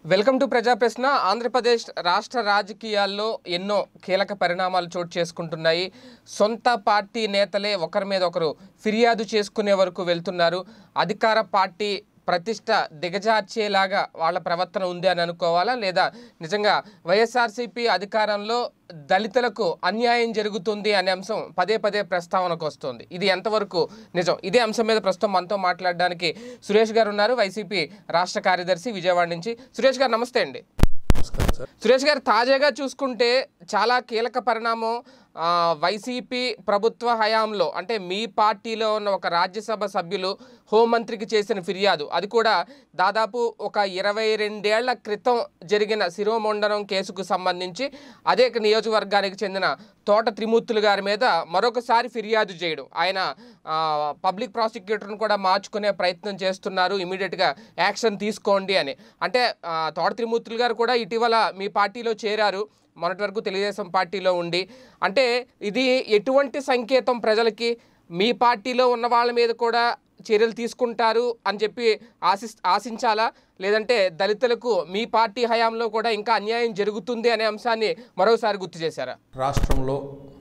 Welcome to ప్రజా ప్రశ్న ఆంధ్రప్రదేశ్ రాష్ట్ర రాజకీయాల్లో ఎన్నో కీలక పరిణామాలు చోటు చేసుకుంటున్నాయి సొంత పార్టీ నేతలే ఒకరి మీద ఒకరు ఫిర్యాదు చేసుకునే వరకు వెళ్తున్నారు అధికార పార్టీ ప్రతిష్ట దిగజార్చేలాగా వాళ్ళ ప్రవర్తన ఉంది అని అనుకోవాలా లేదా నిజంగా వైఎస్ఆర్సీపీ అధికారంలో దళితులకు అన్యాయం జరుగుతుంది అనే అంశం పదే పదే ప్రస్తావనకు వస్తుంది ఇది ఎంతవరకు నిజం ఇదే అంశం మీద ప్రస్తుతం మనతో మాట్లాడడానికి సురేష్ గారు ఉన్నారు వైసీపీ రాష్ట్ర కార్యదర్శి విజయవాడ నుంచి సురేష్ గారు నమస్తే అండి నమస్కారం సార్ సురేష్ గారు తాజాగా చూసుకుంటే చాలా కీలక పరిణామం ఆ, వైసీపీ ప్రభుత్వ హయాంలో అంటే మీ పార్టీలో ఉన్న ఒక రాజ్యసభ సభ్యులు హోంమంత్రికి చేసిన ఫిర్యాదు అది కూడా దాదాపు ఒక ఇరవై రెండేళ్ల క్రితం జరిగిన శిరోమండనం కేసుకు సంబంధించి అదే నియోజకవర్గానికి చెందిన తోట త్రిమూర్తులు గారి మీద మరొకసారి ఫిర్యాదు చేయడం ఆయన ఆ, పబ్లిక్ ప్రాసిక్యూటర్ను కూడా మార్చుకునే ప్రయత్నం చేస్తున్నారు ఇమీడియట్గా యాక్షన్ తీసుకోండి అని అంటే ఆ, తోట త్రిమూర్తులు గారు కూడా ఇటీవల మీ పార్టీలో చేరారు మొన్నటి వరకు తెలుగుదేశం పార్టీలో ఉండి అంటే ఇది ఎటువంటి సంకేతం ప్రజలకి మీ పార్టీలో ఉన్న వాళ్ళ మీద కూడా చర్యలు తీసుకుంటారు అని చెప్పి ఆశి ఆశించాలా లేదంటే దళితులకు మీ పార్టీ హయాంలో కూడా ఇంకా అన్యాయం జరుగుతుంది అనే అంశాన్ని మరోసారి గుర్తు చేశారా రాష్ట్రంలో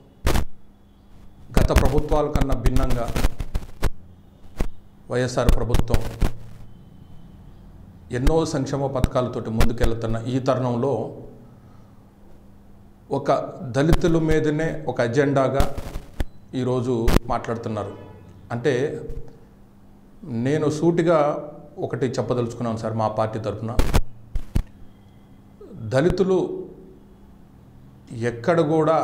గత ప్రభుత్వాల కన్నా భిన్నంగా వైఎస్ఆర్ ప్రభుత్వం ఎన్నో సంక్షేమ పథకాలతోటి ముందుకెళ్తున్న ఈ తరుణంలో ఒక దళితుల మీదనే ఒక అజెండాగా ఈరోజు మాట్లాడుతున్నారు అంటే నేను సూటిగా ఒకటి చెప్పదలుచుకున్నాను సార్ మా పార్టీ తరఫున దళితులు ఎక్కడ కూడా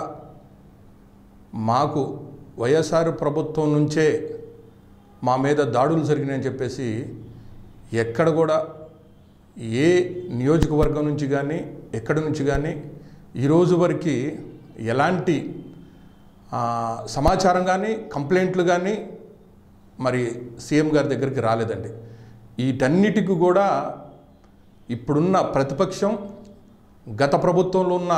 మాకు వైఎస్ఆర్ ప్రభుత్వం నుంచే మా మీద దాడులు జరిగినాయని చెప్పేసి ఎక్కడ కూడా ఏ నియోజకవర్గం నుంచి కానీ ఎక్కడి నుంచి కానీ ఈరోజు వరకు ఎలాంటి ఆ, సమాచారం కానీ కంప్లైంట్లు కానీ మరి సీఎం గారి దగ్గరికి రాలేదండి వీటన్నిటికి కూడా ఇప్పుడున్న ప్రతిపక్షం గత ప్రభుత్వంలో ఉన్న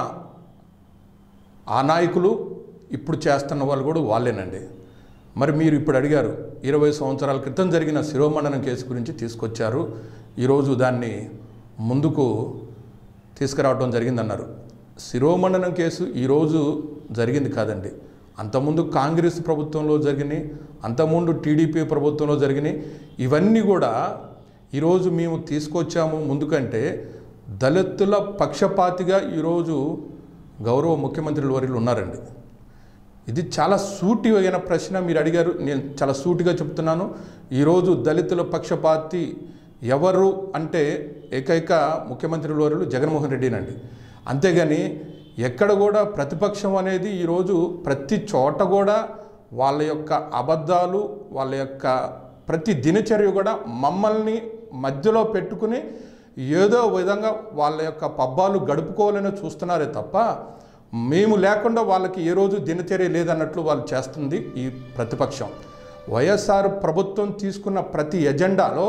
ఆ నాయకులు ఇప్పుడు చేస్తున్న వాళ్ళు కూడా వాళ్ళేనండి మరి మీరు ఇప్పుడు అడిగారు ఇరవై సంవత్సరాల క్రితం జరిగిన శిరోమండనం కేసు గురించి తీసుకొచ్చారు ఈరోజు దాన్ని ముందుకు తీసుకురావడం జరిగిందన్నారు శిరోమండనం కేసు ఈరోజు జరిగింది కాదండి అంతకుముందు కాంగ్రెస్ ప్రభుత్వంలో జరిగినాయి అంతకుముందు టీడీపీ ప్రభుత్వంలో జరిగినాయి ఇవన్నీ కూడా ఈరోజు మేము తీసుకొచ్చాము ముందుకంటే దళితుల పక్షపాతిగా ఈరోజు గౌరవ ముఖ్యమంత్రుల వర్యులు ఉన్నారండి ఇది చాలా సూటి అయిన ప్రశ్న మీరు అడిగారు నేను చాలా సూటిగా చెప్తున్నాను ఈరోజు దళితుల పక్షపాతి ఎవరు అంటే ఏకైక ముఖ్యమంత్రి వర్యులు జగన్మోహన్ రెడ్డినండి అంతేగాని ఎక్కడ కూడా ప్రతిపక్షం అనేది ఈరోజు ప్రతి చోట కూడా వాళ్ళ యొక్క అబద్ధాలు వాళ్ళ యొక్క ప్రతి దినచర్య కూడా మమ్మల్ని మధ్యలో పెట్టుకుని ఏదో విధంగా వాళ్ళ యొక్క పబ్బాలు గడుపుకోవాలని చూస్తున్నారే తప్ప మేము లేకుండా వాళ్ళకి ఏ రోజు దినచర్య లేదన్నట్లు వాళ్ళు చేస్తుంది ఈ ప్రతిపక్షం వైఎస్ఆర్ ప్రభుత్వం తీసుకున్న ప్రతి ఎజెండాలో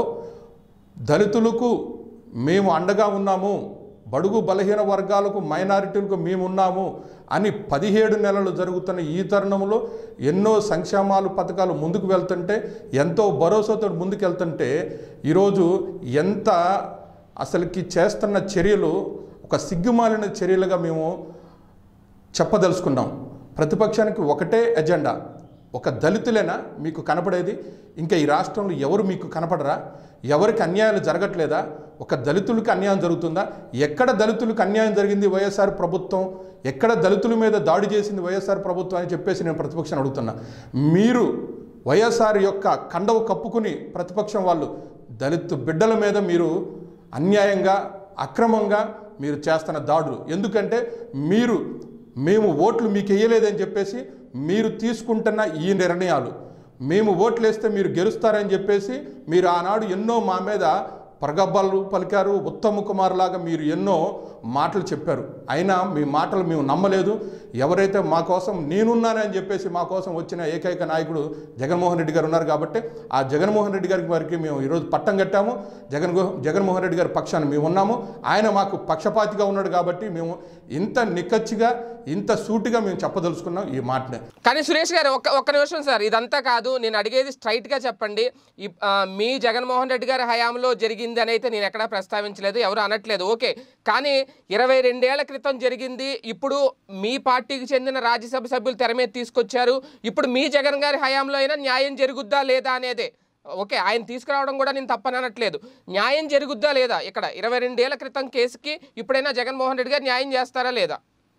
దళితులకు మేము అండగా ఉన్నాము బడుగు బలహీన వర్గాలకు మైనారిటీలకు మేము ఉన్నాము అని పదిహేడు నెలలు జరుగుతున్న ఈ తరుణంలో ఎన్నో సంక్షేమాలు పథకాలు ముందుకు వెళ్తుంటే ఎంతో భరోసాతో ముందుకు వెళ్తుంటే ఈరోజు ఎంత అసలుకి చేస్తున్న చర్యలు ఒక సిగ్గుమాలిన చర్యలుగా మేము చెప్పదలుచుకున్నాం ప్రతిపక్షానికి ఒకటే ఎజెండా ఒక దళితులేనా మీకు కనపడేది ఇంకా ఈ రాష్ట్రంలో ఎవరు మీకు కనపడరా ఎవరికి అన్యాయాలు జరగట్లేదా ఒక దళితులకు అన్యాయం జరుగుతుందా ఎక్కడ దళితులకు అన్యాయం జరిగింది వైఎస్ఆర్ ప్రభుత్వం ఎక్కడ దళితుల మీద దాడి చేసింది వైఎస్ఆర్ ప్రభుత్వం అని చెప్పేసి నేను ప్రతిపక్షాన్ని అడుగుతున్నా మీరు వైఎస్ఆర్ యొక్క కండవు కప్పుకుని ప్రతిపక్షం వాళ్ళు దళితు బిడ్డల మీద మీరు అన్యాయంగా అక్రమంగా మీరు చేస్తున్న దాడులు ఎందుకంటే మీరు మేము ఓట్లు మీకు వేయలేదని చెప్పేసి మీరు తీసుకుంటున్న ఈ నిర్ణయాలు మేము ఓట్లు వేస్తే మీరు గెలుస్తారని చెప్పేసి మీరు ఆనాడు ఎన్నో మా మీద ప్రగబ్బాలు పలికారు ఉత్తమ కుమార్ లాగా మీరు ఎన్నో మాటలు చెప్పారు అయినా మీ మాటలు మేము నమ్మలేదు ఎవరైతే మా కోసం నేనున్నానని చెప్పేసి మా కోసం వచ్చిన ఏకైక నాయకుడు జగన్మోహన్ రెడ్డి గారు ఉన్నారు కాబట్టి ఆ జగన్మోహన్ రెడ్డి గారికి వారికి మేము ఈరోజు పట్టం కట్టాము జగన్ జగన్మోహన్ రెడ్డి గారి పక్షాన్ని మేము ఉన్నాము ఆయన మాకు పక్షపాతిగా ఉన్నాడు కాబట్టి మేము ఇంత నిక్కచ్చిగా ఇంత సూటిగా మేము చెప్పదలుచుకున్నాం ఈ మాటనే కానీ సురేష్ గారు ఒక్క ఒక్క నిమిషం సార్ ఇదంతా కాదు నేను అడిగేది స్ట్రైట్గా చెప్పండి ఈ- ఆ, మీ జగన్మోహన్ రెడ్డి గారి హయాంలో జరిగింది జరిగింది అని అయితే నేను ఎక్కడా ప్రస్తావించలేదు ఎవరు అనట్లేదు ఓకే కానీ ఇరవై రెండేళ్ల క్రితం జరిగింది ఇప్పుడు మీ పార్టీకి చెందిన రాజ్యసభ సభ్యులు తెర మీద తీసుకొచ్చారు ఇప్పుడు మీ జగన్ గారి హయాంలో అయినా న్యాయం జరుగుద్దా లేదా అనేదే ఓకే ఆయన తీసుకురావడం కూడా నేను తప్పననట్లేదు న్యాయం జరుగుద్దా లేదా ఇక్కడ ఇరవై రెండేళ్ల క్రితం కేసుకి ఇప్పుడైనా జగన్మోహన్ రెడ్డి గారు న్యాయం చేస్తారా లేదా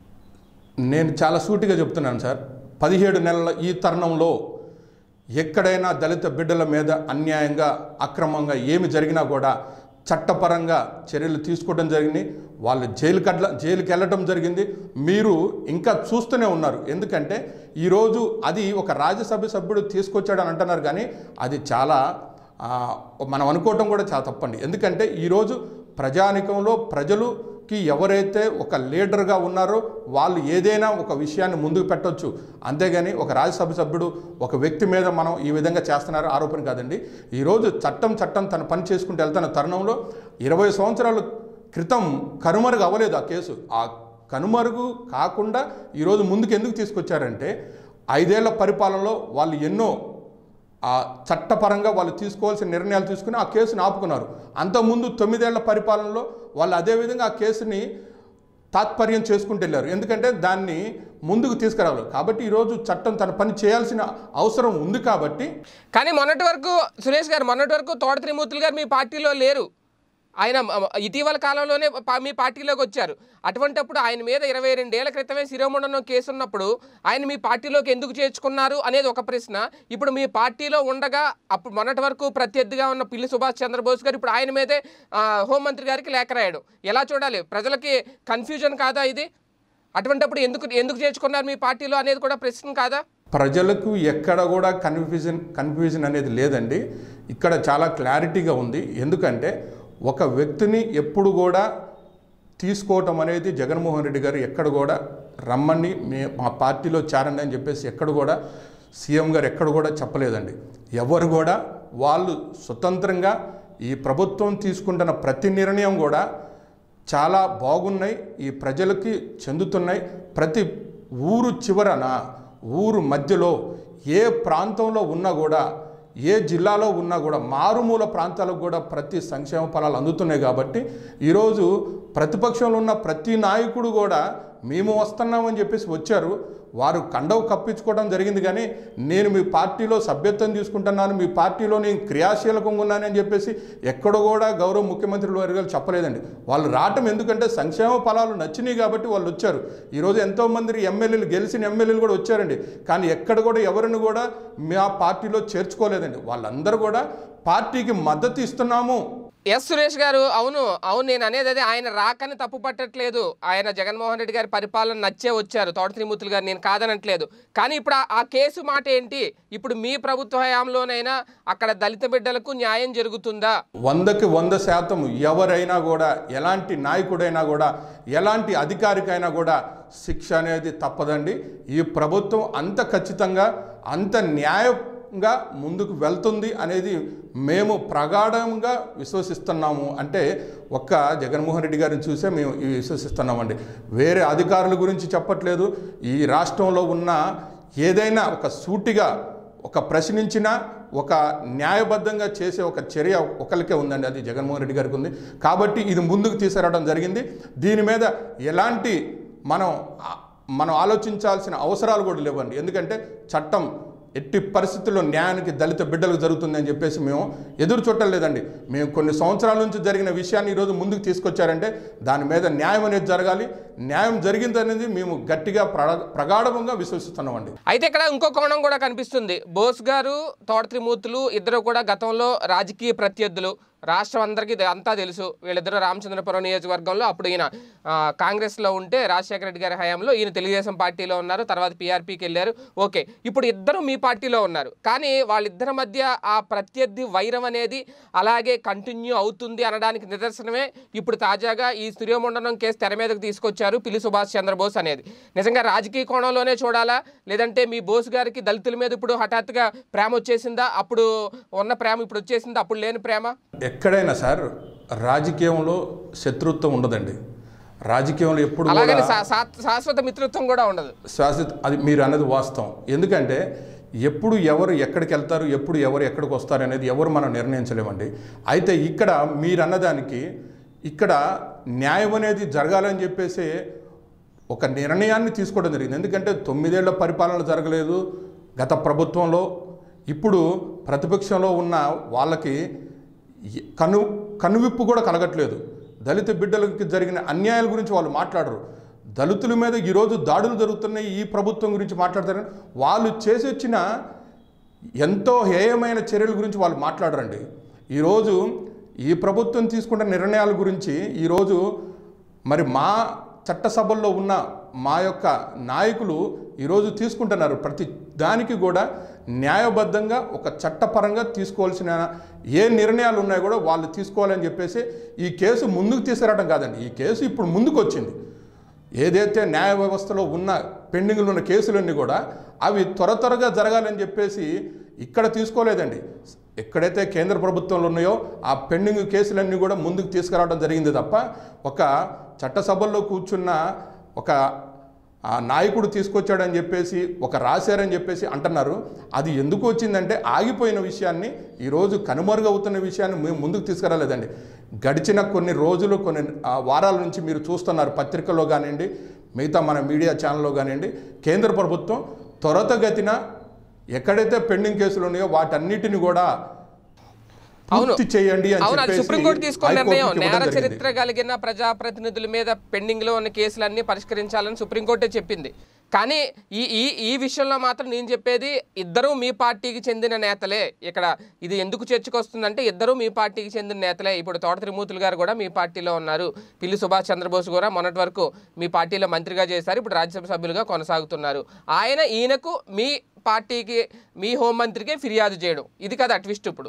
నేను చాలా సూటిగా చెప్తున్నాను సార్ పదిహేడు నెలల ఈ తరుణంలో ఎక్కడైనా దళిత బిడ్డల మీద అన్యాయంగా అక్రమంగా ఏమి జరిగినా కూడా చట్టపరంగా చర్యలు తీసుకోవడం జరిగింది వాళ్ళు జైలు కట్ల జైలుకి వెళ్ళటం జరిగింది మీరు ఇంకా చూస్తూనే ఉన్నారు ఎందుకంటే ఈరోజు అది ఒక రాజ్యసభ సభ్యుడు తీసుకొచ్చాడని అంటున్నారు కానీ అది చాలా ఆ, మనం అనుకోవటం కూడా చాలా తప్పండి ఎందుకంటే ఈరోజు ప్రజానికంలో ప్రజలుకి ఎవరైతే ఒక లీడర్గా ఉన్నారో వాళ్ళు ఏదైనా ఒక విషయాన్ని ముందుకు పెట్టొచ్చు అంతేగాని ఒక రాజ్యసభ సభ్యుడు ఒక వ్యక్తి మీద మనం ఈ విధంగా చేస్తున్నారు ఆరోపణ కాదండి ఈరోజు చట్టం చట్టం తన పని చేసుకుంటూ వెళ్తున్న తరుణంలో ఇరవై సంవత్సరాల క్రితం కనుమరుగు అవ్వలేదు ఆ కేసు ఆ కనుమరుగు కాకుండా ఈరోజు ముందుకు ఎందుకు తీసుకొచ్చారంటే ఐదేళ్ల పరిపాలనలో వాళ్ళు ఎన్నో ఆ చట్టపరంగా వాళ్ళు తీసుకోవాల్సిన నిర్ణయాలు తీసుకుని ఆ కేసుని ఆపుకున్నారు అంతకుముందు తొమ్మిదేళ్ల పరిపాలనలో వాళ్ళు అదేవిధంగా ఆ కేసుని తాత్పర్యం చేసుకుంటూ వెళ్ళారు ఎందుకంటే దాన్ని ముందుకు తీసుకురావాలి కాబట్టి ఈరోజు చట్టం తన పని చేయాల్సిన అవసరం ఉంది కాబట్టి కానీ మొన్నటి వరకు సురేష్ గారు మొన్నటి వరకు తోట త్రిమూర్తులు గారు మీ పార్టీలో లేరు ఆయన మ- ఇటీవల కాలంలోనే పా- మీ పార్టీలోకి వచ్చారు అటువంటప్పుడు ఆయన మీద ఇరవై రెండేళ్ల క్రితమే శిరోమండనం కేసు ఉన్నప్పుడు ఆయన మీ పార్టీలోకి ఎందుకు చేర్చుకున్నారు అనేది ఒక ప్రశ్న ఇప్పుడు మీ పార్టీలో ఉండగా అప్పుడు మొన్నటి వరకు ప్రత్యర్థిగా ఉన్న పిల్లి సుభాష్ చంద్రబోస్ గారు ఇప్పుడు ఆయన మీదే ఆ, హోంమంత్రి గారికి లేఖ రాయడం ఎలా చూడాలి ప్రజలకి కన్ఫ్యూజన్ కాదా ఇది అటువంటప్పుడు ఎందుకు ఎందుకు చేర్చుకున్నారు మీ పార్టీలో అనేది కూడా ప్రశ్న కాదా ప్రజలకు ఎక్కడ కూడా కన్ఫ్యూజన్ కన్ఫ్యూజన్ అనేది లేదండి ఇక్కడ చాలా క్లారిటీగా ఉంది ఎందుకంటే ఒక వ్యక్తిని ఎప్పుడు కూడా తీసుకోవటం అనేది జగన్మోహన్ రెడ్డి గారు ఎక్కడ కూడా రమ్మని మే మా పార్టీలో చేరండి అని చెప్పేసి ఎక్కడ కూడా సీఎం గారు ఎక్కడ కూడా చెప్పలేదండి ఎవరు కూడా వాళ్ళు స్వతంత్రంగా ఈ ప్రభుత్వం తీసుకుంటున్న ప్రతి నిర్ణయం కూడా చాలా బాగున్నాయి ఈ ప్రజలకి చెందుతున్నాయి ప్రతి ఊరు చివరన ఊరు మధ్యలో ఏ ప్రాంతంలో ఉన్నా కూడా ఏ జిల్లాలో ఉన్నా కూడా మారుమూల ప్రాంతాలకు కూడా ప్రతి సంక్షేమ ఫలాలు అందుతున్నాయి కాబట్టి ఈరోజు ప్రతిపక్షంలో ఉన్న ప్రతి నాయకుడు కూడా మేము వస్తున్నామని చెప్పేసి వచ్చారు వారు కండవు కప్పించుకోవడం జరిగింది కానీ నేను మీ పార్టీలో సభ్యత్వం తీసుకుంటున్నాను మీ పార్టీలో నేను క్రియాశీలకంగా ఉన్నానని చెప్పేసి ఎక్కడ కూడా గౌరవ ముఖ్యమంత్రుల వారి గారు చెప్పలేదండి వాళ్ళు రావటం ఎందుకంటే సంక్షేమ ఫలాలు నచ్చినాయి కాబట్టి వాళ్ళు వచ్చారు ఈరోజు ఎంతోమంది ఎమ్మెల్యేలు గెలిచిన ఎమ్మెల్యేలు కూడా వచ్చారండి కానీ ఎక్కడ కూడా ఎవరిని కూడా మా పార్టీలో చేర్చుకోలేదండి వాళ్ళందరూ కూడా పార్టీకి మద్దతు ఇస్తున్నాము ఎస్ సురేష్ గారు అవును అవును నేను అనేది అదే ఆయన రాకని తప్పు పట్టట్లేదు ఆయన జగన్మోహన్ రెడ్డి గారి పరిపాలన నచ్చే వచ్చారు తోట త్రిమూర్తులు గారు నేను కాదనట్లేదు కానీ ఇప్పుడు ఆ- ఆ కేసు మాట ఏంటి ఇప్పుడు మీ ప్రభుత్వ హయాంలోనైనా అక్కడ దళిత బిడ్డలకు న్యాయం జరుగుతుందా వందకి వంద శాతం ఎవరైనా కూడా ఎలాంటి నాయకుడైనా కూడా ఎలాంటి అధికారికైనా కూడా శిక్ష అనేది తప్పదండి ఈ ప్రభుత్వం అంత ఖచ్చితంగా అంత న్యాయంగా ముందుకు వెళ్తుంది అనేది మేము ప్రగాఢంగా విశ్వసిస్తున్నాము అంటే ఒక్క జగన్మోహన్ రెడ్డి గారిని చూసే మేము ఇవి విశ్వసిస్తున్నామండి వేరే అధికారుల గురించి చెప్పట్లేదు ఈ రాష్ట్రంలో ఉన్న ఏదైనా ఒక సూటిగా ఒక ప్రశ్నించిన ఒక న్యాయబద్ధంగా చేసే ఒక చర్య ఒకరికే ఉందండి అది జగన్మోహన్ రెడ్డి గారికి ఉంది కాబట్టి ఇది ముందుకు తీసుకురావడం జరిగింది దీని మీద ఎలాంటి మనం ఆ- మనం ఆలోచించాల్సిన అవసరాలు కూడా లేవండి ఎందుకంటే చట్టం ఎట్టి పరిస్థితుల్లో న్యాయానికి దళిత బిడ్డలకు జరుగుతుంది అని చెప్పేసి మేము ఎదురు చూడటం లేదండి మేము కొన్ని సంవత్సరాల నుంచి జరిగిన విషయాన్ని ఈరోజు ముందుకు తీసుకొచ్చారంటే దాని మీద న్యాయం అనేది జరగాలి న్యాయం జరిగింది అనేది మేము గట్టిగా ప్రగా ప్రగాఢంగా విశ్వసిస్తున్నామండి అయితే ఇక్కడ ఇంకో కోణం కూడా కనిపిస్తుంది బోస్ గారు తోట త్రిమూర్తులు ఇద్దరు కూడా గతంలో రాజకీయ ప్రత్యర్థులు రాష్ట్రం అందరికీ ఇది అంతా తెలుసు వీళ్ళిద్దరూ రామచంద్రపురం నియోజకవర్గంలో అప్పుడు ఈయన ఆ, కాంగ్రెస్లో ఉంటే రాజశేఖర రెడ్డి గారి హయాంలో ఈయన తెలుగుదేశం పార్టీలో ఉన్నారు తర్వాత పీఆర్పీకి వెళ్ళారు ఓకే ఇప్పుడు ఇద్దరు మీ పార్టీలో ఉన్నారు కానీ వాళ్ళిద్దరి మధ్య ఆ ప్రత్యర్థి వైరం అనేది అలాగే కంటిన్యూ అవుతుంది అనడానికి నిదర్శనమే ఇప్పుడు తాజాగా ఈ సూర్యమండలం కేసు తెర మీదకు తీసుకొచ్చారు పిల్లి సుభాష్ చంద్రబోస్ అనేది నిజంగా రాజకీయ కోణంలోనే చూడాలా లేదంటే మీ బోస్ గారికి దళితుల మీద ఇప్పుడు హఠాత్తుగా ప్రేమ వచ్చేసిందా అప్పుడు ఉన్న ప్రేమ ఇప్పుడు వచ్చేసిందా అప్పుడు లేని ప్రేమ ఎక్కడైనా సార్ రాజకీయంలో శత్రుత్వం ఉండదండి రాజకీయంలో ఎప్పుడు అలాగని కూడా శా- శా- శాశ్వత మిత్రత్వం కూడా ఉండదు శాశ్వత అది మీరు అన్నది వాస్తవం ఎందుకంటే ఎప్పుడు ఎవరు ఎక్కడికి వెళ్తారు ఎప్పుడు ఎవరు ఎక్కడికి వస్తారు అనేది ఎవరు మనం నిర్ణయించలేమండి అయితే ఇక్కడ మీరు అన్నదానికి ఇక్కడ న్యాయం అనేది జరగాలని చెప్పేసి ఒక నిర్ణయాన్ని తీసుకోవడం జరిగింది ఎందుకంటే తొమ్మిదేళ్ల పరిపాలన జరగలేదు గత ప్రభుత్వంలో ఇప్పుడు ప్రతిపక్షంలో ఉన్న వాళ్ళకి ఎ- కను కనువిప్పు కూడా కలగట్లేదు దళిత బిడ్డలకి జరిగిన అన్యాయాల గురించి వాళ్ళు మాట్లాడరు దళితుల మీద ఈరోజు దాడులు జరుగుతున్నాయి ఈ ప్రభుత్వం గురించి మాట్లాడతారు వాళ్ళు చేసి వచ్చిన ఎంతో హేయమైన చర్యల గురించి వాళ్ళు మాట్లాడరండి ఈరోజు ఈ ప్రభుత్వం తీసుకున్న నిర్ణయాల గురించి ఈరోజు మరి మా చట్టసభల్లో ఉన్న మా యొక్క నాయకులు ఈరోజు తీసుకుంటున్నారు ప్రతి దానికి కూడా న్యాయబద్ధంగా ఒక చట్టపరంగా తీసుకోవాల్సిన ఏ నిర్ణయాలు ఉన్నాయో కూడా వాళ్ళు తీసుకోవాలని చెప్పేసి ఈ కేసు ముందుకు తీసుకురావడం కాదండి ఈ కేసు ఇప్పుడు ముందుకు వచ్చింది ఏదైతే న్యాయ వ్యవస్థలో ఉన్న పెండింగ్లు ఉన్న కేసులన్నీ కూడా అవి త్వర త్వరగా జరగాలని చెప్పేసి ఇక్కడ తీసుకోలేదండి ఎక్కడైతే కేంద్ర ప్రభుత్వంలో ఉన్నాయో ఆ పెండింగ్ కేసులన్నీ కూడా ముందుకు తీసుకురావడం జరిగింది తప్ప ఒక చట్టసభల్లో కూర్చున్న ఒక ఆ నాయకుడు తీసుకొచ్చాడని చెప్పేసి ఒక రాశారని చెప్పేసి అంటున్నారు అది ఎందుకు వచ్చిందంటే ఆగిపోయిన విషయాన్ని ఈరోజు కనుమరుగవుతున్న విషయాన్ని మేము ముందుకు తీసుకురాలేదండి గడిచిన కొన్ని రోజులు కొన్ని ఆ, వారాల నుంచి మీరు చూస్తున్నారు పత్రికల్లో కానివ్వండి మిగతా మన మీడియా ఛానల్లో కానివ్వండి కేంద్ర ప్రభుత్వం త్వరతగతిన ఎక్కడైతే పెండింగ్ కేసులు ఉన్నాయో వాటన్నిటిని కూడా అవును. పూర్తి చేయండి అని అవును అది చెప్పేసి సుప్రీంకోర్టు తీసుకున్న నిర్ణయం హైకోర్టుకి నేర ఇవ్వడం జరిగింది. చరిత్ర కలిగిన ప్రజాప్రతినిధుల మీద పెండింగ్ లో ఉన్న కేసులన్నీ పరిష్కరించాలని సుప్రీంకోర్టే చెప్పింది కానీ ఈ ఈ ఈ విషయంలో మాత్రం నేను చెప్పేది ఇద్దరూ మీ పార్టీకి చెందిన నేతలే ఇక్కడ ఇది ఎందుకు చర్చకొస్తుందంటే ఇద్దరూ మీ పార్టీకి చెందిన నేతలే ఇప్పుడు తోట త్రిమూర్తులు గారు కూడా మీ పార్టీలో ఉన్నారు పిల్లి సుభాష్ చంద్రబోస్ కూడా మొన్నటి వరకు మీ పార్టీలో మంత్రిగా చేశారు ఇప్పుడు రాజ్యసభ సభ్యులుగా కొనసాగుతున్నారు ఆయన ఈయనకు మీ పార్టీకి మీ హోంమంత్రికే ఫిర్యాదు చేయడం ఇది కదా ట్విస్ట్ ఇప్పుడు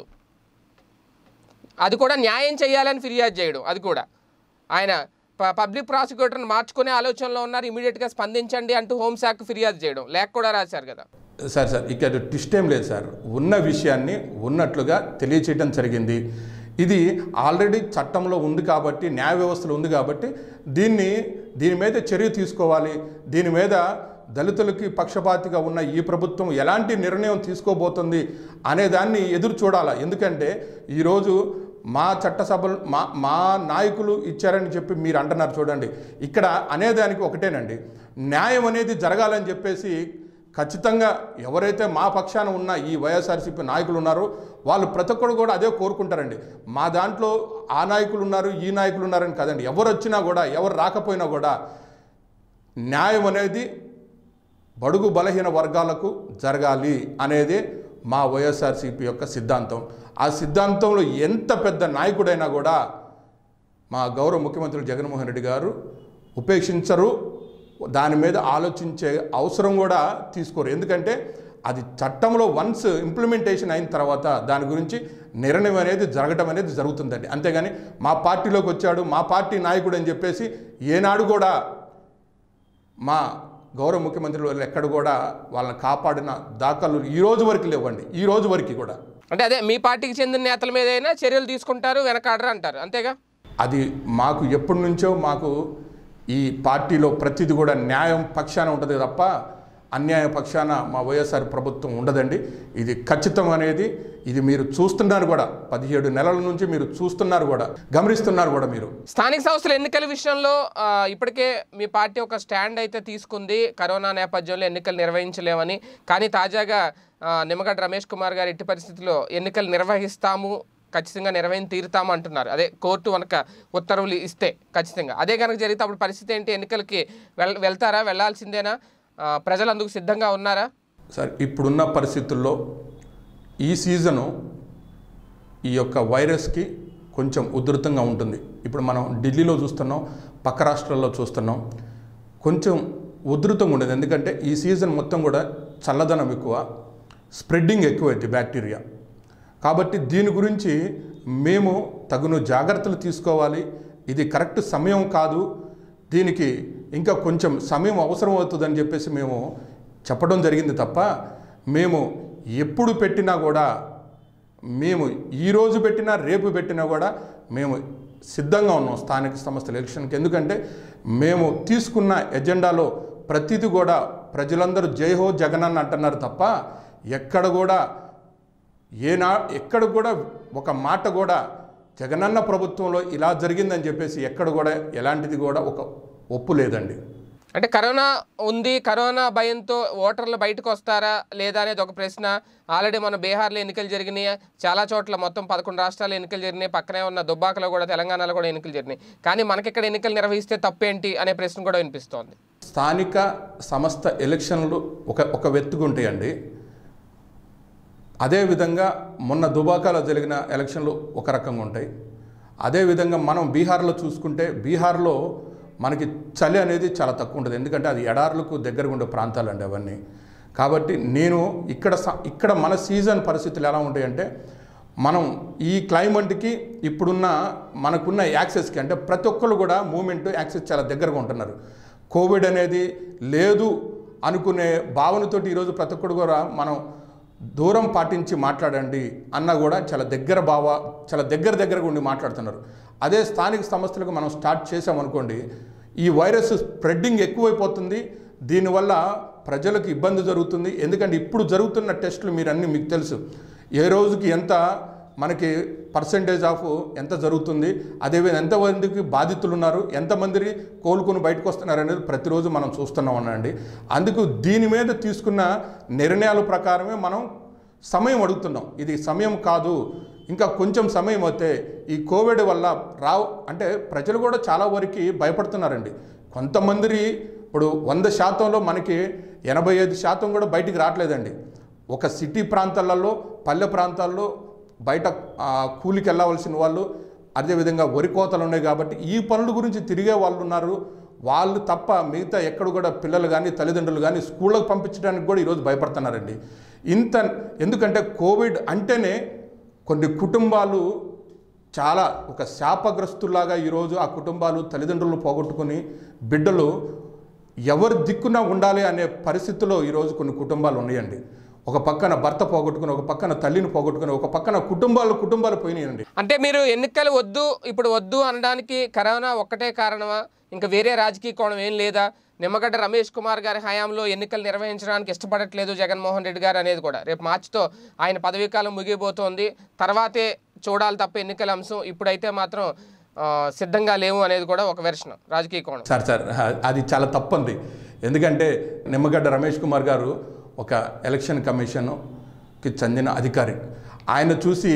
అది కూడా న్యాయం చేయాలని ఫిర్యాదు చేయడం అది కూడా ఆయన ప- పబ్లిక్ ప్రాసిక్యూటర్ని మార్చుకునే ఆలోచనలో ఉన్నారు ఇమీడియట్గా స్పందించండి అంటూ హోంశాఖ ఫిర్యాదు చేయడం లేఖ కూడా రాశారు కదా సార్ సార్ ఇక్కడ ట్విస్ట్ ఏం లేదు సార్ ఉన్న విషయాన్ని ఉన్నట్లుగా తెలియచేయడం జరిగింది ఇది ఆల్రెడీ చట్టంలో ఉంది కాబట్టి న్యాయ వ్యవస్థలో ఉంది కాబట్టి దీన్ని దీని మీద చర్య తీసుకోవాలి దీని మీద దళితులకి పక్షపాతిగా ఉన్న ఈ ప్రభుత్వం ఎలాంటి నిర్ణయం తీసుకోబోతుంది అనే దాన్ని ఎదురు చూడాలా ఎందుకంటే ఈరోజు మా చట్టసభలు మా మా నాయకులు ఇచ్చారని చెప్పి మీరు అంటున్నారు చూడండి ఇక్కడ అనేదానికి ఒకటేనండి న్యాయం అనేది జరగాలని చెప్పేసి ఖచ్చితంగా ఎవరైతే మా పక్షాన ఉన్న ఈ వైఎస్ఆర్సీపీ నాయకులు ఉన్నారో వాళ్ళు ప్రతి ఒక్కరు కూడా అదే కోరుకుంటారండి మా దాంట్లో ఆ నాయకులు ఉన్నారు ఈ నాయకులు ఉన్నారని కదండి ఎవరు వచ్చినా కూడా ఎవరు రాకపోయినా కూడా న్యాయం అనేది బడుగు బలహీన వర్గాలకు జరగాలి అనేది మా వైఎస్ఆర్సీపీ యొక్క సిద్ధాంతం ఆ సిద్ధాంతంలో ఎంత పెద్ద నాయకుడైనా కూడా మా గౌరవ ముఖ్యమంత్రి జగన్మోహన్ రెడ్డి గారు ఉపేక్షించరు దాని మీద ఆలోచించే అవసరం కూడా తీసుకోరు ఎందుకంటే అది చట్టంలో వన్స్ ఇంప్లిమెంటేషన్ అయిన తర్వాత దాని గురించి నిర్ణయం అనేది జరగడం అనేది జరుగుతుందండి అంతేగాని మా పార్టీలోకి వచ్చాడు మా పార్టీ నాయకుడు అని చెప్పేసి ఏనాడు కూడా మా గౌరవ ముఖ్యమంత్రి వాళ్ళు ఎక్కడ కూడా వాళ్ళని కాపాడిన దాఖలు ఈ రోజు వరకు లేవండి ఈ రోజు వరకు కూడా అంటే అదే మీ పార్టీకి చెందిన నేతల మీద అయినా చర్యలు తీసుకుంటారు వెనకాడరు అంటారు అంతేగా అది మాకు ఎప్పటి నుంచో మాకు ఈ పార్టీలో ప్రతిది కూడా న్యాయం పక్షాన ఉంటుంది తప్ప అన్యాయ పక్షాన మా వైఎస్ఆర్ ప్రభుత్వం ఉండదండి ఇది ఖచ్చితం అనేది ఇది మీరు చూస్తున్నారు కూడా పదిహేడు నెలల నుంచి మీరు చూస్తున్నారు కూడా గమనిస్తున్నారు కూడా మీరు స్థానిక సంస్థల ఎన్నికల విషయంలో ఆ, ఇప్పటికే మీ పార్టీ ఒక స్టాండ్ అయితే తీసుకుంది కరోనా నేపథ్యంలో ఎన్నికలు నిర్వహించలేమని కానీ తాజాగా ఆ, నిమ్మగడ్డ రమేష్ కుమార్ గారు ఎట్టి పరిస్థితుల్లో ఎన్నికలు నిర్వహిస్తాము ఖచ్చితంగా నిర్వహించి తీరుతాము అంటున్నారు అదే కోర్టు కనుక ఉత్తర్వులు ఇస్తే ఖచ్చితంగా అదే కనుక జరిగితే అప్పుడు పరిస్థితి ఏంటి ఎన్నికలకి వెళ్ వెళ్తారా వెళ్ళాల్సిందేనా ఆ, ప్రజలు అందుకు సిద్ధంగా ఉన్నారా సార్ ఇప్పుడున్న పరిస్థితుల్లో ఈ సీజను ఈ యొక్క వైరస్కి కొంచెం ఉధృతంగా ఉంటుంది ఇప్పుడు మనం ఢిల్లీలో చూస్తున్నాం పక్క రాష్ట్రాల్లో చూస్తున్నాం కొంచెం ఉధృతంగా ఉండేది ఎందుకంటే ఈ సీజన్ మొత్తం కూడా చల్లదనం ఎక్కువ స్ప్రెడ్డింగ్ ఎక్కువైంది బ్యాక్టీరియా కాబట్టి దీని గురించి మేము తగును జాగ్రత్తలు తీసుకోవాలి ఇది కరెక్ట్ సమయం కాదు దీనికి ఇంకా కొంచెం సమయం అవసరం అవుతుందని చెప్పేసి మేము చెప్పడం జరిగింది తప్ప మేము ఎప్పుడు పెట్టినా కూడా మేము ఈ రోజు పెట్టినా రేపు పెట్టినా కూడా మేము సిద్ధంగా ఉన్నాం స్థానిక సంస్థల ఎలక్షన్కి ఎందుకంటే మేము తీసుకున్న ఎజెండాలో ప్రతిదీ కూడా ప్రజలందరూ జై హో జగన్ అని అంటున్నారు తప్ప ఎక్కడ కూడా ఏనా ఎక్కడ కూడా ఒక మాట కూడా జగనన్న ప్రభుత్వంలో ఇలా జరిగిందని చెప్పేసి ఎక్కడ కూడా ఎలాంటిది కూడా ఒక ఒప్పు లేదండి అంటే కరోనా ఉంది కరోనా భయంతో ఓటర్లు బయటకు వస్తారా లేదా అనేది ఒక ప్రశ్న ఆల్రెడీ మన బీహార్లో ఎన్నికలు జరిగినాయి చాలా చోట్ల మొత్తం పదకొండు రాష్ట్రాల్లో ఎన్నికలు జరిగినాయి పక్కనే ఉన్న దుబ్బాకలో కూడా తెలంగాణలో కూడా ఎన్నికలు జరిగినాయి కానీ మనకి ఇక్కడ ఎన్నికలు నిర్వహిస్తే తప్పేంటి అనే ప్రశ్న కూడా వినిపిస్తోంది స్థానిక సంస్థ ఎలక్షన్లు ఒక ఒక వెత్తుగా ఉంటాయండి అదేవిధంగా మొన్న దుబాకాలో జరిగిన ఎలక్షన్లు ఒక రకంగా ఉంటాయి అదేవిధంగా మనం బీహార్లో చూసుకుంటే బీహార్లో మనకి చలి అనేది చాలా తక్కువ ఉంటుంది ఎందుకంటే అది ఎడారులకు దగ్గరగా ఉండే ప్రాంతాలండి అవన్నీ కాబట్టి నేను ఇక్కడ స- ఇక్కడ మన సీజన్ పరిస్థితులు ఎలా ఉంటాయంటే మనం ఈ క్లైమేట్కి ఇప్పుడున్న మనకున్న యాక్సెస్కి అంటే ప్రతి ఒక్కరు కూడా మూమెంట్ యాక్సెస్ చాలా దగ్గరగా ఉంటున్నారు కోవిడ్ అనేది లేదు అనుకునే భావనతోటి ఈరోజు ప్రతి ఒక్కరు కూడా మనం దూరం పాటించి మాట్లాడండి అన్న కూడా చాలా దగ్గర భావ చాలా దగ్గర దగ్గరగా ఉండి మాట్లాడుతున్నారు అదే స్థానిక సంస్థలకు మనం స్టార్ట్ చేసామనుకోండి ఈ వైరస్ స్ప్రెడ్డింగ్ ఎక్కువైపోతుంది దీనివల్ల ప్రజలకు ఇబ్బంది జరుగుతుంది ఎందుకంటే ఇప్పుడు జరుగుతున్న టెస్టులు మీరు అన్నీ మీకు తెలుసు ఏ రోజుకి ఎంత మనకి పర్సంటేజ్ ఆఫ్ ఎంత జరుగుతుంది అదేవిధంగా ఎంతమందికి బాధితులు ఉన్నారు ఎంతమంది కోలుకొని బయటకు వస్తున్నారు అనేది ప్రతిరోజు మనం చూస్తున్నాం అనండి అందుకు దీని మీద తీసుకున్న నిర్ణయాల ప్రకారమే మనం సమయం అడుగుతున్నాం ఇది సమయం కాదు ఇంకా కొంచెం సమయం అయితే ఈ కోవిడ్ వల్ల రావు అంటే ప్రజలు కూడా చాలా వరకు భయపడుతున్నారండి కొంతమంది ఇప్పుడు వంద శాతంలో మనకి ఎనభై ఐదు శాతం కూడా బయటికి రావట్లేదండి ఒక సిటీ ప్రాంతాలలో పల్లె ప్రాంతాల్లో బయట ఆ, కూలికి వెళ్ళవలసిన వాళ్ళు అదేవిధంగా వరి కోతలు ఉన్నాయి కాబట్టి ఈ పనుల గురించి తిరిగే వాళ్ళు ఉన్నారు వాళ్ళు తప్ప మిగతా ఎక్కడ కూడా పిల్లలు కానీ తల్లిదండ్రులు కానీ స్కూళ్ళకు పంపించడానికి కూడా ఈరోజు భయపడుతున్నారండి ఇంత ఎందుకంటే కోవిడ్ అంటేనే కొన్ని కుటుంబాలు చాలా ఒక శాపగ్రస్తులాగా ఈరోజు ఆ కుటుంబాలు తల్లిదండ్రులు పోగొట్టుకుని బిడ్డలు ఎవరి దిక్కున ఉండాలి అనే పరిస్థితిలో ఈరోజు కొన్ని కుటుంబాలు ఉన్నాయండి ఒక పక్కన భర్త పోగొట్టుకుని ఒక పక్కన తల్లిని పోగొట్టుకుని ఒక పక్కన కుటుంబాలు కుటుంబాలు పోయినాయండి అంటే మీరు ఎన్నికలు వద్దు ఇప్పుడు వద్దు అనడానికి కరోనా ఒక్కటే కారణమా ఇంకా వేరే రాజకీయ కోణం ఏం లేదా నిమ్మగడ్డ రమేష్ కుమార్ గారి హయాంలో ఎన్నికలు నిర్వహించడానికి ఇష్టపడట్లేదు జగన్మోహన్ రెడ్డి గారు అనేది కూడా రేపు మార్చితో ఆయన పదవీకాలం ముగిపోతోంది తర్వాతే చూడాలి తప్ప ఎన్నికల అంశం ఇప్పుడైతే మాత్రం ఆ, సిద్ధంగా లేవు అనేది కూడా ఒక వెర్షన్ రాజకీయ కోణం సార్ సార్ అది చాలా తప్పంది ఎందుకంటే నిమ్మగడ్డ రమేష్ కుమార్ గారు ఒక ఎలక్షన్ కమిషన్కి చెందిన అధికారి ఆయన చూసి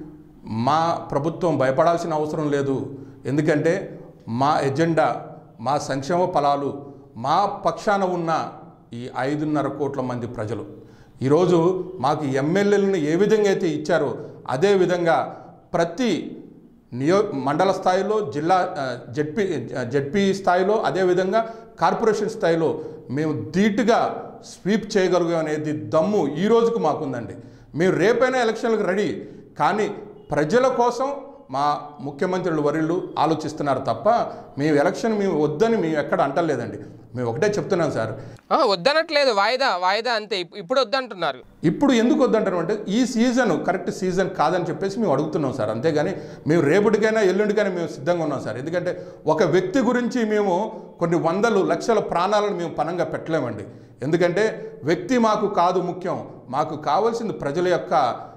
మా ప్రభుత్వం భయపడాల్సిన అవసరం లేదు ఎందుకంటే మా ఎజెండా మా సంక్షేమ ఫలాలు మా పక్షాన ఉన్న ఈ ఐదున్నర కోట్ల మంది ప్రజలు ఈరోజు మాకు ఎమ్మెల్యేలను ఏ విధంగా అయితే ఇచ్చారో అదే విధంగా ప్రతి నియో మండల స్థాయిలో జిల్లా ఆ, జడ్పీ ఆ, జడ్పీ స్థాయిలో అదేవిధంగా కార్పొరేషన్ స్థాయిలో మేము ధీటుగా స్వీప్ చేయగలిగాం అనేది దమ్ము ఈ రోజుకు మాకుందండి మేము రేపైనా ఎలక్షన్లకు రెడీ కానీ ప్రజల కోసం మా ముఖ్యమంత్రులు వర్యులు ఆలోచిస్తున్నారు తప్ప మేము ఎలక్షన్ మేము వద్దని మేము ఎక్కడ అంటలేదండి మేము ఒకటే చెప్తున్నాం సార్ ఆ, వద్దనట్లేదు వాయిదా వాయిదా అంతే ఇప్- ఇప్పుడు వద్దంటున్నారు ఇప్పుడు ఎందుకు వద్దంటారు అంటే ఈ సీజన్ కరెక్ట్ సీజన్ కాదని చెప్పేసి మేము అడుగుతున్నాం సార్ అంతేగాని మేము రేపటికైనా ఎల్లుండికైనా మేము సిద్ధంగా ఉన్నాం సార్ ఎందుకంటే ఒక వ్యక్తి గురించి మేము కొన్ని వందలు లక్షల ప్రాణాలను మేము పనంగా పెట్టలేమండి ఎందుకంటే వ్యక్తి మాకు కాదు ముఖ్యం మాకు కావాల్సింది ప్రజల యొక్క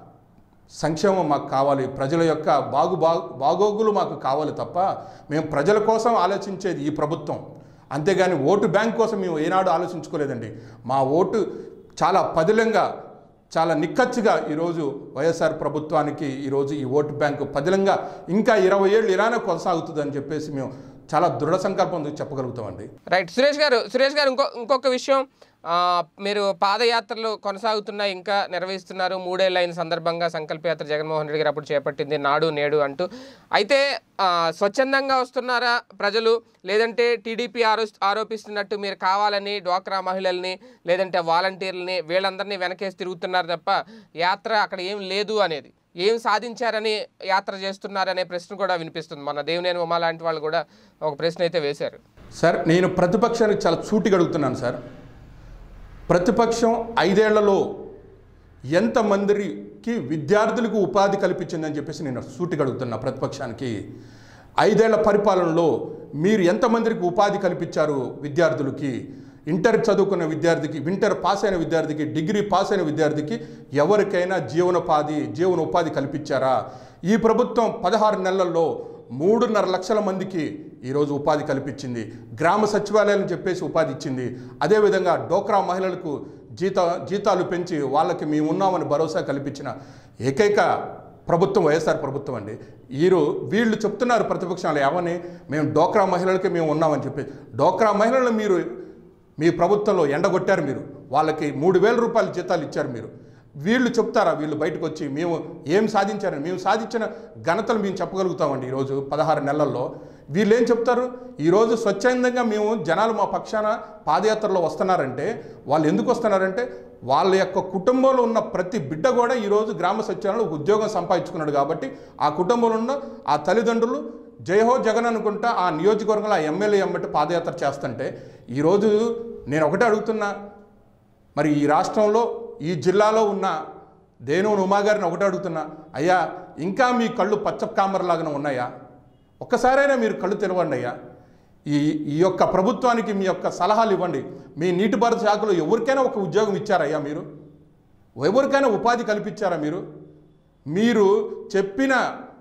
సంక్షేమం మాకు కావాలి ప్రజల యొక్క బాగు బాగు బాగోగులు మాకు కావాలి తప్ప మేము ప్రజల కోసం ఆలోచించేది ఈ ప్రభుత్వం అంతేగాని ఓటు బ్యాంక్ కోసం మేము ఏనాడు ఆలోచించుకోలేదండి మా ఓటు చాలా పదిలంగా చాలా నిక్కచ్చిగా ఈరోజు వైఎస్ఆర్ ప్రభుత్వానికి ఈరోజు ఈ ఓటు బ్యాంకు పదిలంగా ఇంకా ఇరవై ఏళ్ళు ఇలానే కొనసాగుతుందని చెప్పేసి మేము చాలా దృఢ సంకల్పంతో చెప్పగలుగుతామండి రైట్ సురేష్ గారు సురేష్ గారు ఇంకో ఇంకొక విషయం ఆ, మీరు పాదయాత్రలు కొనసాగుతున్నాయి ఇంకా నిర్వహిస్తున్నారు మూడేళ్ళ అయిన సందర్భంగా సంకల్పయాత్ర జగన్మోహన్ రెడ్డి గారు అప్పుడు చేపట్టింది నాడు నేడు అంటూ అయితే ఆ, స్వచ్ఛందంగా వస్తున్నారా ప్రజలు లేదంటే టీడీపీ ఆరో ఆరోపిస్తున్నట్టు మీరు కావాలని డ్వాక్రా మహిళల్ని లేదంటే వాలంటీర్లని వీళ్ళందరినీ వెనకేసి తిరుగుతున్నారు తప్ప యాత్ర అక్కడ ఏం లేదు అనేది ఏం సాధించారని యాత్ర చేస్తున్నారనే ప్రశ్న కూడా వినిపిస్తుంది మన దేవినేని ఉమా లాంటి వాళ్ళు కూడా ఒక ప్రశ్న అయితే వేశారు సార్ నేను ప్రతిపక్షానికి చాలా సూటిగా అడుగుతున్నాను సార్ ప్రతిపక్షం ఐదేళ్లలో ఎంతమందికి విద్యార్థులకు ఉపాధి కల్పించిందని చెప్పేసి నేను సూటిగా అడుగుతున్నా ప్రతిపక్షానికి ఐదేళ్ల పరిపాలనలో మీరు ఎంతమందికి ఉపాధి కల్పించారు విద్యార్థులకి ఇంటర్ చదువుకున్న విద్యార్థికి ఇంటర్ పాస్ అయిన విద్యార్థికి డిగ్రీ పాస్ అయిన విద్యార్థికి ఎవరికైనా జీవనోపాధి జీవనోపాధి కల్పించారా ఈ ప్రభుత్వం పదహారు నెలల్లో మూడున్నర లక్షల మందికి ఈరోజు ఉపాధి కల్పించింది గ్రామ సచివాలయాలను చెప్పేసి ఉపాధి ఇచ్చింది అదేవిధంగా డోక్రా మహిళలకు జీత జీతాలు పెంచి వాళ్ళకి మేము ఉన్నామని భరోసా కల్పించిన ఏకైక ప్రభుత్వం వైఎస్ఆర్ ప్రభుత్వం అండి వీరు వీళ్ళు చెప్తున్నారు ప్రతిపక్షాలు ఏమని మేము డోక్రా మహిళలకి మేము ఉన్నామని చెప్పి డోక్రా మహిళలు మీరు మీ ప్రభుత్వంలో ఎండగొట్టారు మీరు వాళ్ళకి మూడు వేల రూపాయల జీతాలు ఇచ్చారు మీరు వీళ్ళు చెప్తారా వీళ్ళు బయటకు వచ్చి మేము ఏం సాధించారని మేము సాధించిన ఘనతలు మేము చెప్పగలుగుతామండి ఈరోజు పదహారు నెలల్లో వీళ్ళు ఏం చెప్తారు ఈరోజు స్వచ్ఛందంగా మేము జనాలు మా పక్షాన పాదయాత్రలో వస్తున్నారంటే వాళ్ళు ఎందుకు వస్తున్నారంటే వాళ్ళ యొక్క కుటుంబంలో ఉన్న ప్రతి బిడ్డ కూడా ఈరోజు గ్రామ సత్యాలలో ఉద్యోగం సంపాదించుకున్నాడు కాబట్టి ఆ కుటుంబంలో ఉన్న ఆ తల్లిదండ్రులు జయహో జగన్ అనుకుంటా ఆ నియోజకవర్గంలో ఆ ఎమ్మెల్యే ఎమ్మటి పాదయాత్ర చేస్తుంటే ఈరోజు నేను ఒకటే అడుగుతున్నా మరి ఈ రాష్ట్రంలో ఈ జిల్లాలో ఉన్న దేనూను ఉమా గారిని ఒకటే అడుగుతున్నా అయ్యా ఇంకా మీ కళ్ళు పచ్చ కామరలాగానే ఉన్నాయా ఒక్కసారైనా మీరు కళ్ళు తెలవండి అయ్యా ఈ ఈ యొక్క ప్రభుత్వానికి మీ యొక్క సలహాలు ఇవ్వండి మీ నీటిపారుదల శాఖలో ఎవరికైనా ఒక ఉద్యోగం ఇచ్చారయ్యా మీరు ఎవరికైనా ఉపాధి కల్పించారా మీరు మీరు చెప్పిన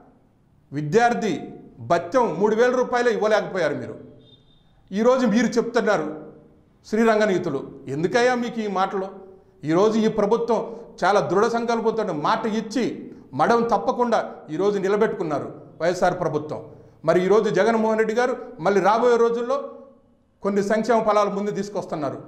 విద్యార్థి భత్యం మూడు వేల రూపాయలు ఇవ్వలేకపోయారు మీరు ఈరోజు మీరు చెప్తున్నారు శ్రీరంగనీతులు ఎందుకయ్యా మీకు ఈ మాటలు ఈరోజు ఈ ప్రభుత్వం చాలా దృఢ సంకల్పంతో మాట ఇచ్చి మడం తప్పకుండా ఈరోజు నిలబెట్టుకున్నారు వైఎస్ఆర్ ప్రభుత్వం మరి ఈరోజు జగన్మోహన్ రెడ్డి గారు మళ్ళీ రాబోయే రోజుల్లో కొన్ని సంక్షేమ ఫలాలు ముందు తీసుకొస్తున్నారు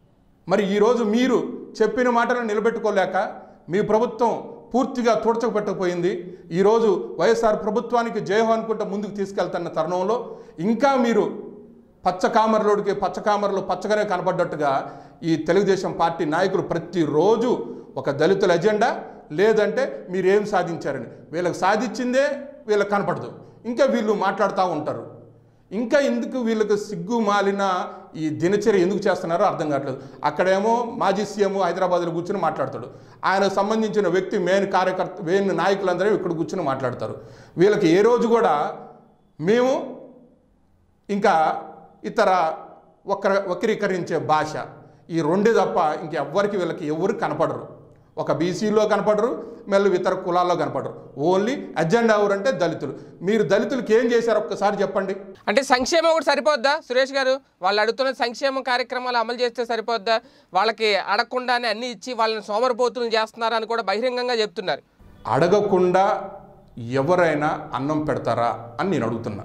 మరి ఈరోజు మీరు చెప్పిన మాటలను నిలబెట్టుకోలేక మీ ప్రభుత్వం పూర్తిగా తుడచపెట్టకపోయింది ఈరోజు వైఎస్ఆర్ ప్రభుత్వానికి జయహో అనుకుంటూ ముందుకు తీసుకెళ్తున్న తరుణంలో ఇంకా మీరు పచ్చ కామరలోడికి పచ్చ కామరలో పచ్చగానే కనపడ్డట్టుగా ఈ తెలుగుదేశం పార్టీ నాయకులు ప్రతిరోజు ఒక దళితుల ఎజెండా లేదంటే మీరు ఏం సాధించారని వీళ్ళకి సాధించిందే వీళ్ళకి కనపడదు ఇంకా వీళ్ళు మాట్లాడుతూ ఉంటారు ఇంకా ఎందుకు వీళ్ళకి సిగ్గు మాలిన ఈ దినచర్య ఎందుకు చేస్తున్నారో అర్థం కావట్లేదు అక్కడేమో మాజీ సీఎం హైదరాబాద్లో కూర్చొని మాట్లాడతాడు ఆయనకు సంబంధించిన వ్యక్తి మెయిన్ కార్యకర్త మెయిన్ నాయకులందరూ ఇక్కడ కూర్చొని మాట్లాడతారు వీళ్ళకి ఏ రోజు కూడా మేము ఇంకా ఇతర వక్ర వక్రీకరించే భాష ఈ రెండే తప్ప ఇంకెవ్వరికి వీళ్ళకి ఎవరు కనపడరు ఒక బీసీలో కనపడరు మళ్ళీ ఇతర కులాల్లో కనపడరు ఓన్లీ అజెండా ఎవరంటే దళితులు మీరు దళితులకి ఏం చేశారు ఒక్కసారి చెప్పండి అంటే సంక్షేమం ఒకటి సరిపోద్దా సురేష్ గారు వాళ్ళు అడుగుతున్న సంక్షేమ కార్యక్రమాలు అమలు చేస్తే సరిపోద్దా వాళ్ళకి అడగకుండానే అన్ని ఇచ్చి వాళ్ళని సోమరపోతులు చేస్తున్నారని కూడా బహిరంగంగా చెప్తున్నారు అడగకుండా ఎవరైనా అన్నం పెడతారా అని నేను అడుగుతున్నా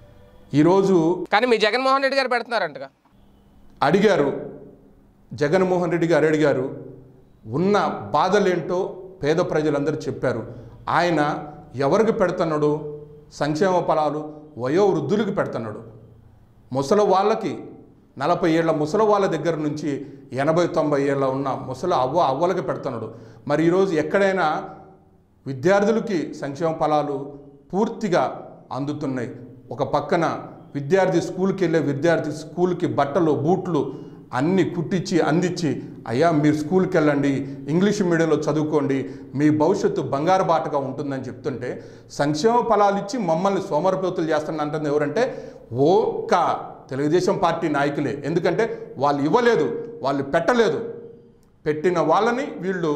ఈరోజు కానీ మీ జగన్మోహన్ రెడ్డి గారు పెడుతున్నారంటగా అడిగారు జగన్మోహన్ రెడ్డి గారు అడిగారు ఉన్న బాధలేంటో పేద ప్రజలందరూ చెప్పారు ఆయన ఎవరికి పెడుతున్నాడు సంక్షేమ ఫలాలు వయోవృద్ధులకు పెడుతున్నాడు ముసలి వాళ్ళకి నలభై ఏళ్ళ ముసలి వాళ్ళ దగ్గర నుంచి ఎనభై తొంభై ఏళ్ళ ఉన్న ముసలి అవ్వ అవ్వలకి పెడుతున్నాడు మరి ఈరోజు ఎక్కడైనా విద్యార్థులకి సంక్షేమ ఫలాలు పూర్తిగా అందుతున్నాయి ఒక పక్కన విద్యార్థి స్కూల్కి వెళ్ళే విద్యార్థి స్కూల్కి బట్టలు బూట్లు అన్ని కుట్టించి అందించి అయ్యా మీరు స్కూల్కి వెళ్ళండి ఇంగ్లీష్ మీడియంలో చదువుకోండి మీ భవిష్యత్తు బంగారు బాటగా ఉంటుందని చెప్తుంటే సంక్షేమ ఫలాలు ఇచ్చి మమ్మల్ని సోమరపోతులు చేస్తున్నంటుంది ఎవరంటే ఒక్క తెలుగుదేశం పార్టీ నాయకులే ఎందుకంటే వాళ్ళు ఇవ్వలేదు వాళ్ళు పెట్టలేదు పెట్టిన వాళ్ళని వీళ్ళు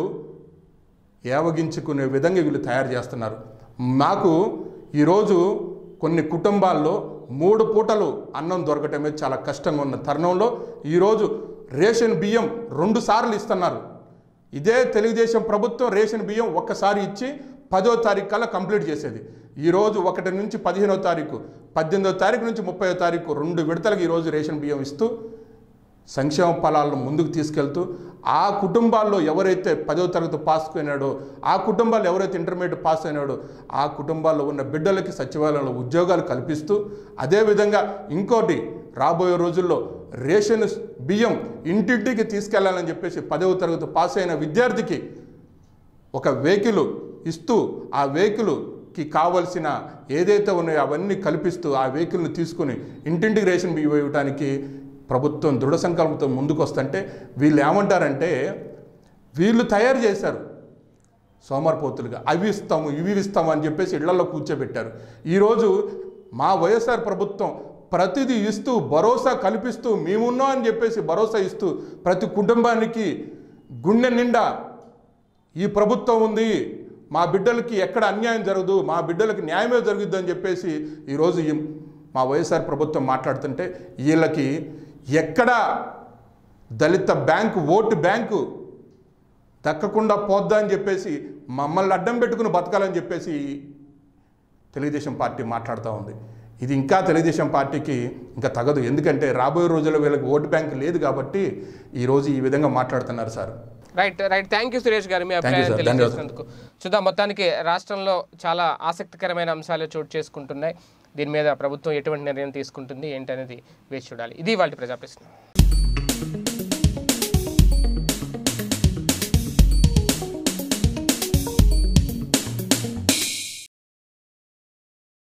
ఏవగించుకునే విధంగా వీళ్ళు తయారు చేస్తున్నారు మాకు ఈరోజు కొన్ని కుటుంబాల్లో మూడు పూటలు అన్నం దొరకటమే చాలా కష్టంగా ఉన్న తరుణంలో ఈరోజు రేషన్ బియ్యం రెండు సార్లు ఇస్తున్నారు ఇదే తెలుగుదేశం ప్రభుత్వం రేషన్ బియ్యం ఒక్కసారి ఇచ్చి పదో తారీఖు కల్లా కంప్లీట్ చేసేది ఈరోజు ఒకటి నుంచి పదిహేనో తారీఖు పద్దెనిమిదో తారీఖు నుంచి ముప్పైదో తారీఖు రెండు విడతలకు ఈరోజు రేషన్ బియ్యం ఇస్తూ సంక్షేమ ఫలాలను ముందుకు తీసుకెళ్తూ ఆ కుటుంబాల్లో ఎవరైతే పదో తరగతి పాస్ అయినాడో ఆ కుటుంబాల్లో ఎవరైతే ఇంటర్మీడియట్ పాస్ అయినాడో ఆ కుటుంబాల్లో ఉన్న బిడ్డలకి సచివాలయంలో ఉద్యోగాలు కల్పిస్తూ అదేవిధంగా ఇంకోటి రాబోయే రోజుల్లో రేషన్ బియ్యం ఇంటింటికి తీసుకెళ్లాలని చెప్పేసి పదవ తరగతి పాస్ అయిన విద్యార్థికి ఒక వెహికల్ ఇస్తూ ఆ వెహికల్కి కావలసిన ఏదైతే ఉన్నాయో అవన్నీ కల్పిస్తూ ఆ వెహికల్ని తీసుకుని ఇంటింటికి రేషన్ బియ్యం ఇవ్వడానికి ప్రభుత్వం దృఢ సంకల్పంతో ముందుకు వస్తుంటే వీళ్ళు ఏమంటారంటే వీళ్ళు తయారు చేశారు సోమరిపోతులుగా అవి ఇస్తాము ఇవి ఇస్తాము అని చెప్పేసి ఇళ్లలో కూర్చోబెట్టారు ఈరోజు మా వైఎస్ఆర్ ప్రభుత్వం ప్రతిదీ ఇస్తూ భరోసా కల్పిస్తూ మేమున్నాం అని చెప్పేసి భరోసా ఇస్తూ ప్రతి కుటుంబానికి గుండె నిండా ఈ ప్రభుత్వం ఉంది మా బిడ్డలకి ఎక్కడ అన్యాయం జరగదు మా బిడ్డలకి న్యాయమే జరుగుద్ది అని చెప్పేసి ఈరోజు ఈ మా వైఎస్ఆర్ ప్రభుత్వం మాట్లాడుతుంటే వీళ్ళకి ఎక్కడ దళిత బ్యాంకు ఓటు బ్యాంకు దక్కకుండా పోద్దా అని చెప్పేసి మమ్మల్ని అడ్డం పెట్టుకుని బతకాలని చెప్పేసి తెలుగుదేశం పార్టీ మాట్లాడుతూ ఉంది ఇది ఇంకా తెలుగుదేశం పార్టీకి ఇంకా తగదు ఎందుకంటే రాబోయే రోజుల్లో వీళ్ళకి ఓటు బ్యాంక్ లేదు కాబట్టి ఈరోజు ఈ విధంగా మాట్లాడుతున్నారు sir right right thank you Suresh గారు మీ you, అభిప్రాయం sir. తెలియజేసినందుకు చూద్దాం మొత్తానికి రాష్ట్రంలో చాలా ఆసక్తికరమైన అంశాలు చోటు చేసుకుంటున్నాయి దీని మీద ప్రభుత్వం ఎటువంటి నిర్ణయం తీసుకుంటుంది ఏంటనేది వేచి చూడాలి ఇది వాళ్ళ ప్రజా ప్రశ్న